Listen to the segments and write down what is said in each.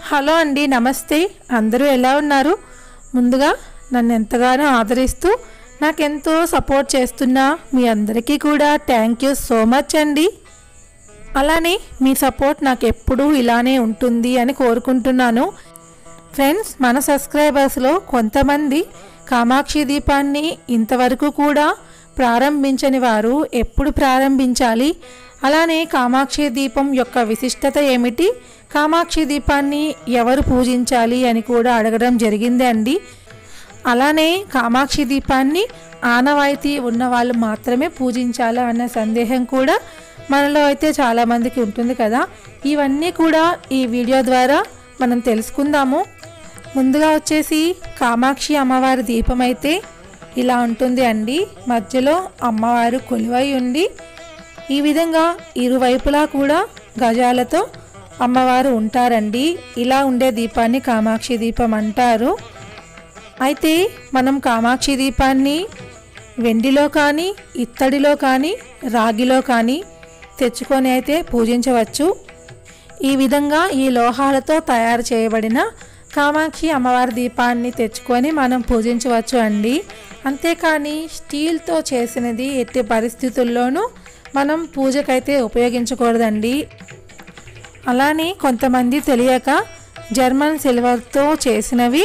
hello అండి నమస్తే అందరూ ఎలా ఉన్నారు ముందుగా నన్ను ఎంతగానో ఆదరిస్తూ నాకెంతో సపోర్ట్ చేస్తున్న మీ అందరికీ కూడా థ్యాంక్ యూ సో మచ్ అండి అలానే మీ సపోర్ట్ నాకు ఎప్పుడూ ఇలానే ఉంటుంది అని కోరుకుంటున్నాను ఫ్రెండ్స్ మన సబ్స్క్రైబర్స్లో కొంతమంది కామాక్షి దీపాన్ని ఇంతవరకు కూడా ప్రారంభించని వారు ఎప్పుడు ప్రారంభించాలి అలానే కామాక్షి దీపం యొక్క విశిష్టత ఏమిటి కామాక్షి దీపాన్ని ఎవరు పూజించాలి అని కూడా అడగడం జరిగింది అండి అలానే కామాక్షి దీపాన్ని ఆనవాయితీ ఉన్న వాళ్ళు మాత్రమే పూజించాలా అన్న సందేహం కూడా మనలో అయితే చాలామందికి ఉంటుంది కదా ఇవన్నీ కూడా ఈ వీడియో ద్వారా మనం తెలుసుకుందాము ముందుగా వచ్చేసి కామాక్షి అమ్మవారి దీపం అయితే ఇలా ఉంటుంది అండి మధ్యలో అమ్మవారు కొలువై ఉండి ఈ విధంగా ఇరువైపులా కూడా గజాలతో అమ్మవారు ఉంటారండి ఇలా ఉండే దీపాన్ని కామాక్షి దీపం అంటారు అయితే మనం కామాక్షి దీపాన్ని వెండిలో కానీ ఇత్తడిలో కానీ రాగిలో కానీ తెచ్చుకొని అయితే పూజించవచ్చు ఈ విధంగా ఈ లోహాలతో తయారు చేయబడిన కామాక్షి అమ్మవారి దీపాన్ని తెచ్చుకొని మనం పూజించవచ్చు అండి అంతేకాని స్టీల్తో చేసినది ఎట్టి పరిస్థితుల్లోనూ మనం పూజకైతే ఉపయోగించకూడదండి అలానే కొంతమంది తెలియక జర్మన్ సిల్వర్తో చేసినవి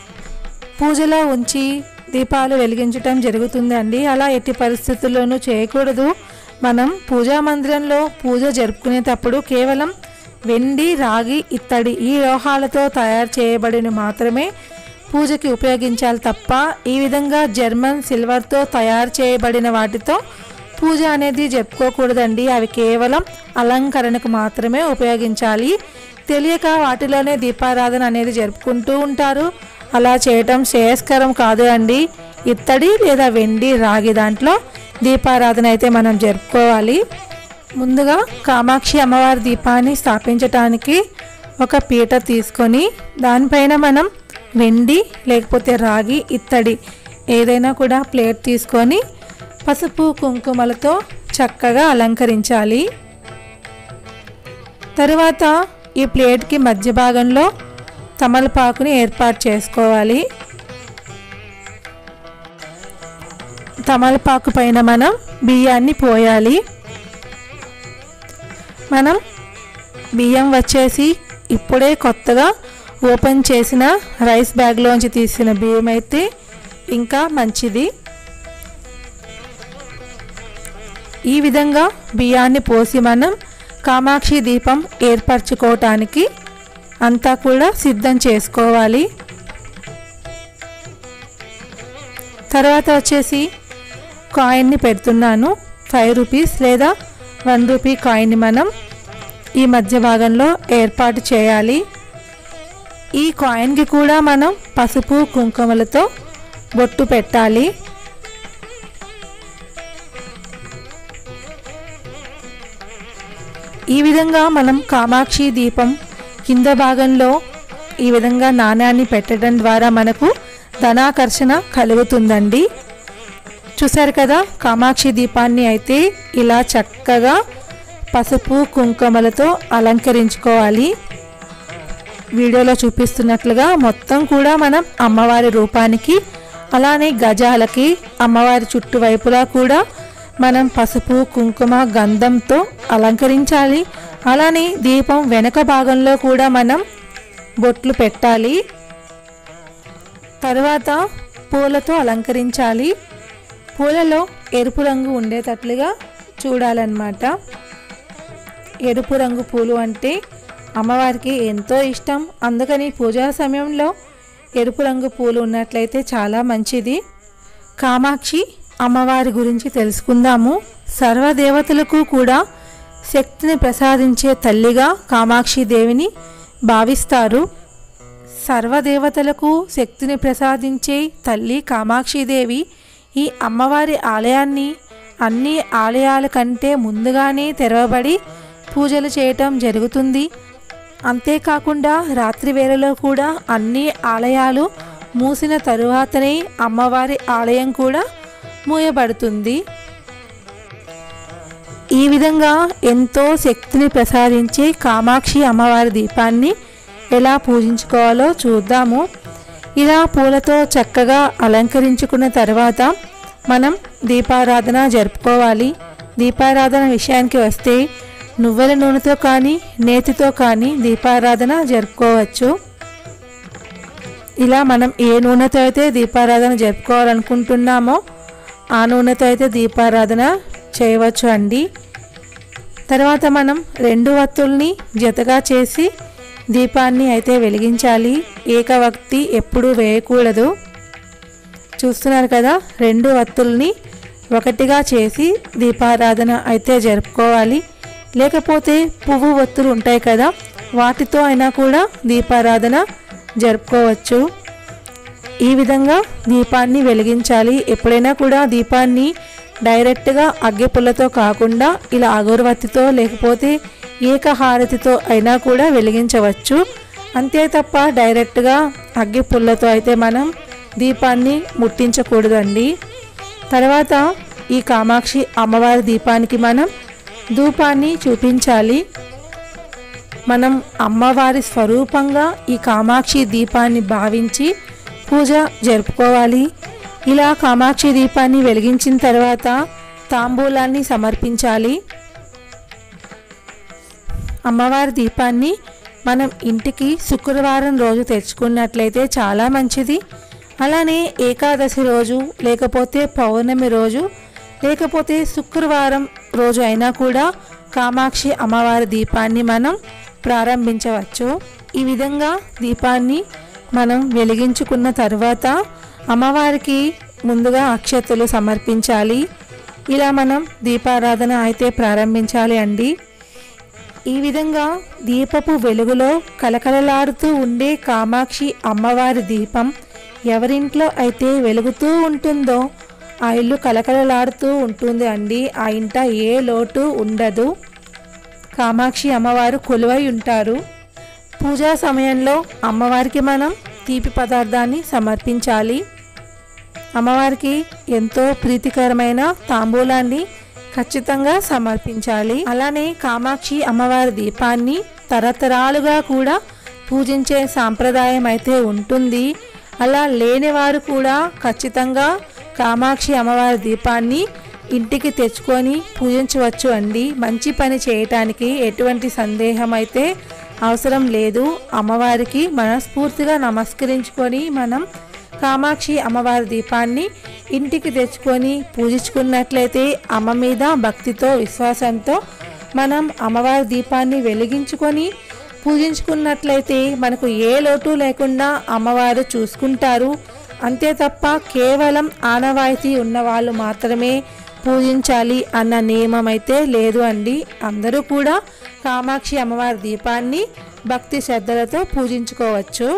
పూజలో ఉంచి దీపాలు వెలిగించటం జరుగుతుందండి అలా ఎట్టి పరిస్థితుల్లోనూ చేయకూడదు మనం పూజా మందిరంలో పూజ జరుపుకునేటప్పుడు కేవలం వెండి రాగి ఇత్తడి ఈ లోహాలతో తయారు చేయబడిన మాత్రమే పూజకి ఉపయోగించాలి తప్ప ఈ విధంగా జర్మన్ సిల్వర్తో తయారు చేయబడిన వాటితో పూజ అనేది జరుపుకోకూడదండి అవి కేవలం అలంకరణకు మాత్రమే ఉపయోగించాలి తెలియక వాటిలోనే దీపారాధన అనేది జరుపుకుంటూ ఉంటారు అలా చేయటం శ్రేయస్కరం కాదు అండి ఇత్తడి లేదా వెండి రాగి దాంట్లో దీపారాధన అయితే మనం జరుపుకోవాలి ముందుగా కామాక్షి అమ్మవారి దీపాన్ని స్థాపించటానికి ఒక పీట తీసుకొని దానిపైన మనం వెండి లేకపోతే రాగి ఇత్తడి ఏదైనా కూడా ప్లేట్ తీసుకొని పసుపు కుంకుమలతో చక్కగా అలంకరించాలి తరువాత ఈ ప్లేట్కి మధ్య భాగంలో తమలపాకుని ఏర్పాటు చేసుకోవాలి తమలపాకు పైన మనం బియ్యాన్ని పోయాలి మనం బియ్యం వచ్చేసి ఇప్పుడే కొత్తగా ఓపెన్ చేసిన రైస్ బ్యాగ్లోంచి తీసిన బియ్యం అయితే ఇంకా మంచిది ఈ విధంగా బియ్యాన్ని పోసి మనం కామాక్షి దీపం ఏర్పరచుకోవటానికి అంతా కూడా సిద్ధం చేసుకోవాలి తర్వాత వచ్చేసి కాయిన్ని పెడుతున్నాను ఫైవ్ రూపీస్ లేదా వన్ రూపీ కాయిన్ని మనం ఈ మధ్య భాగంలో ఏర్పాటు చేయాలి ఈ కాయిన్కి కూడా మనం పసుపు కుంకుమలతో బొట్టు పెట్టాలి ఈ విధంగా మనం కామాక్షి దీపం కింద భాగంలో ఈ విధంగా నాణ్యాన్ని పెట్టడం ద్వారా మనకు ధనాకర్షణ కలుగుతుందండి చూసారు కదా కామాక్షి దీపాన్ని అయితే ఇలా చక్కగా పసుపు కుంకుమలతో అలంకరించుకోవాలి వీడియోలో చూపిస్తున్నట్లుగా మొత్తం కూడా మనం అమ్మవారి రూపానికి అలానే గజాలకి అమ్మవారి చుట్టువైపులా కూడా మనం పసుపు కుంకుమ గంధంతో అలంకరించాలి అలానే దీపం వెనక భాగంలో కూడా మనం బొట్లు పెట్టాలి తర్వాత పూలతో అలంకరించాలి పూలలో ఎరుపు రంగు ఉండేటట్లుగా చూడాలన్నమాట ఎరుపు రంగు పూలు అంటే అమ్మవారికి ఎంతో ఇష్టం అందుకని పూజా సమయంలో ఎరుపు రంగు పూలు ఉన్నట్లయితే చాలా మంచిది కామాక్షి అమ్మవారి గురించి తెలుసుకుందాము సర్వదేవతలకు కూడా శక్తిని ప్రసాదించే తల్లిగా కామాక్షి దేవిని భావిస్తారు సర్వదేవతలకు శక్తిని ప్రసాదించే తల్లి కామాక్షిదేవి ఈ అమ్మవారి ఆలయాన్ని అన్ని ఆలయాల కంటే ముందుగానే తెరవబడి పూజలు చేయటం జరుగుతుంది అంతేకాకుండా రాత్రి వేళలో కూడా అన్ని ఆలయాలు మూసిన తరువాతనే అమ్మవారి ఆలయం కూడా మూయబడుతుంది ఈ విధంగా ఎంతో శక్తిని ప్రసాదించే కామాక్షి అమ్మవారి దీపాన్ని ఎలా పూజించుకోవాలో చూద్దాము ఇలా పూలతో చక్కగా అలంకరించుకున్న తర్వాత మనం దీపారాధన జరుపుకోవాలి దీపారాధన విషయానికి వస్తే నువ్వుల నూనెతో కానీ నేతితో కానీ దీపారాధన జరుపుకోవచ్చు ఇలా మనం ఏ నూనెతో అయితే దీపారాధన జరుపుకోవాలనుకుంటున్నామో ఆ నూనెతో అయితే దీపారాధన చేయవచ్చు అండి తర్వాత మనం రెండు వత్తుల్ని జతగా చేసి దీపాన్ని అయితే వెలిగించాలి ఏకవక్తి ఎప్పుడూ వేయకూడదు చూస్తున్నారు కదా రెండు వత్తుల్ని ఒకటిగా చేసి దీపారాధన అయితే జరుపుకోవాలి లేకపోతే పువ్వు ఒత్తులు ఉంటాయి కదా వాటితో అయినా కూడా దీపారాధన జరుపుకోవచ్చు ఈ విధంగా దీపాన్ని వెలిగించాలి ఎప్పుడైనా కూడా దీపాన్ని డైరెక్ట్గా అగ్గిపుల్లతో కాకుండా ఇలా అగరవత్తితో లేకపోతే ఏకహారతితో అయినా కూడా వెలిగించవచ్చు అంతే తప్ప డైరెక్ట్గా అగ్గిపుల్లతో అయితే మనం దీపాన్ని ముట్టించకూడదండి తర్వాత ఈ కామాక్షి అమ్మవారి దీపానికి మనం ధూపాన్ని చూపించాలి మనం అమ్మవారి స్వరూపంగా ఈ కామాక్షి దీపాన్ని భావించి పూజ జరుపుకోవాలి ఇలా కామాక్షి దీపాన్ని వెలిగించిన తర్వాత తాంబూలాన్ని సమర్పించాలి అమ్మవారి దీపాన్ని మనం ఇంటికి శుక్రవారం రోజు తెచ్చుకున్నట్లయితే చాలా మంచిది అలానే ఏకాదశి రోజు లేకపోతే పౌర్ణమి రోజు లేకపోతే శుక్రవారం రోజు అయినా కూడా కామాక్షి అమ్మవారి దీపాన్ని మనం ప్రారంభించవచ్చు ఈ విధంగా దీపాన్ని మనం వెలిగించుకున్న తర్వాత అమ్మవారికి ముందుగా అక్షతలు సమర్పించాలి ఇలా మనం దీపారాధన అయితే ప్రారంభించాలి అండి ఈ విధంగా దీపపు వెలుగులో కలకలలాడుతూ ఉండే కామాక్షి అమ్మవారి దీపం ఎవరింట్లో అయితే వెలుగుతూ ఉంటుందో ఆ ఇల్లు కలకలలాడుతూ ఉంటుంది అండి ఆ ఇంట ఏ లోటు ఉండదు కామాక్షి అమ్మవారు కొలువై ఉంటారు పూజా సమయంలో అమ్మవారికి మనం తీపి పదార్థాన్ని సమర్పించాలి అమ్మవారికి ఎంతో ప్రీతికరమైన తాంబూలాన్ని ఖచ్చితంగా సమర్పించాలి అలానే కామాక్షి అమ్మవారి దీపాన్ని తరతరాలుగా కూడా పూజించే సాంప్రదాయం అయితే ఉంటుంది అలా లేని వారు కూడా ఖచ్చితంగా కామాక్షి అమ్మవారి దీపాన్ని ఇంటికి తెచ్చుకొని పూజించవచ్చు అండి మంచి పని చేయటానికి ఎటువంటి సందేహం అయితే అవసరం లేదు అమ్మవారికి మనస్ఫూర్తిగా నమస్కరించుకొని మనం కామాక్షి అమ్మవారి దీపాన్ని ఇంటికి తెచ్చుకొని పూజించుకున్నట్లయితే అమ్మ మీద భక్తితో విశ్వాసంతో మనం అమ్మవారి దీపాన్ని వెలిగించుకొని పూజించుకున్నట్లయితే మనకు ఏ లోటు లేకుండా అమ్మవారు చూసుకుంటారు అంతే తప్ప కేవలం ఆనవాయితీ ఉన్న వాళ్ళు మాత్రమే పూజించాలి అన్న నియమం అయితే లేదు అండి అందరూ కూడా కామాక్షి అమ్మవారి దీపాన్ని భక్తి శ్రద్ధలతో పూజించుకోవచ్చు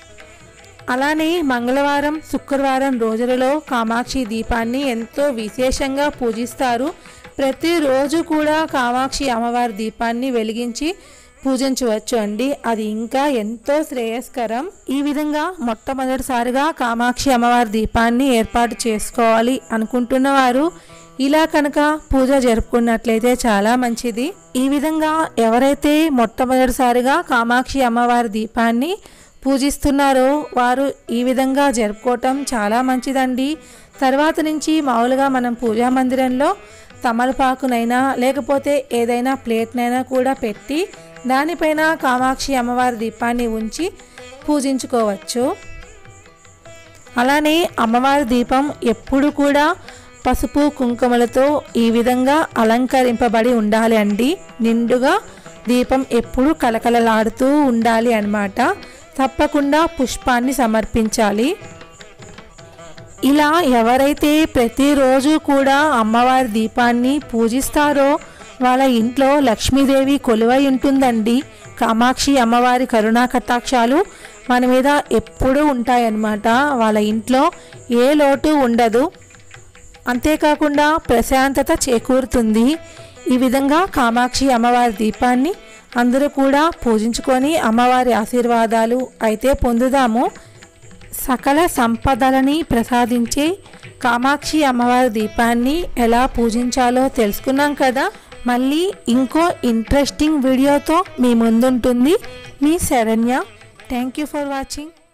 అలానే మంగళవారం శుక్రవారం రోజులలో కామాక్షి దీపాన్ని ఎంతో విశేషంగా పూజిస్తారు ప్రతిరోజు కూడా కామాక్షి అమ్మవారి దీపాన్ని వెలిగించి పూజించవచ్చు అండి అది ఇంకా ఎంతో శ్రేయస్కరం ఈ విధంగా మొట్టమొదటిసారిగా కామాక్షి అమ్మవారి దీపాన్ని ఏర్పాటు చేసుకోవాలి అనుకుంటున్న వారు ఇలా కనుక పూజ జరుపుకున్నట్లయితే చాలా మంచిది ఈ విధంగా ఎవరైతే మొట్టమొదటిసారిగా కామాక్షి అమ్మవారి దీపాన్ని పూజిస్తున్నారో వారు ఈ విధంగా జరుపుకోవటం చాలా మంచిదండి తర్వాత నుంచి మామూలుగా మనం పూజా మందిరంలో తమలపాకునైనా లేకపోతే ఏదైనా ప్లేట్నైనా కూడా పెట్టి దానిపైన కామాక్షి అమ్మవారి దీపాన్ని ఉంచి పూజించుకోవచ్చు అలానే అమ్మవారి దీపం ఎప్పుడు కూడా పసుపు కుంకుమలతో ఈ విధంగా అలంకరింపబడి ఉండాలి అండి నిండుగా దీపం ఎప్పుడు కలకలలాడుతూ ఉండాలి అన్నమాట తప్పకుండా పుష్పాన్ని సమర్పించాలి ఇలా ఎవరైతే ప్రతిరోజు కూడా అమ్మవారి దీపాన్ని పూజిస్తారో వాళ్ళ ఇంట్లో లక్ష్మీదేవి కొలువై ఉంటుందండి కామాక్షి అమ్మవారి కరుణా కటాక్షాలు మన మీద ఎప్పుడూ ఉంటాయన్నమాట వాళ్ళ ఇంట్లో ఏ లోటు ఉండదు అంతేకాకుండా ప్రశాంతత చేకూరుతుంది ఈ విధంగా కామాక్షి అమ్మవారి దీపాన్ని అందరూ కూడా పూజించుకొని అమ్మవారి ఆశీర్వాదాలు అయితే పొందుదాము సకల సంపదలని ప్రసాదించే కామాక్షి అమ్మవారి దీపాన్ని ఎలా పూజించాలో తెలుసుకున్నాం కదా మళ్ళీ ఇంకో ఇంట్రెస్టింగ్ వీడియోతో మీ ముందుంటుంది మీ Saranya thank you for watching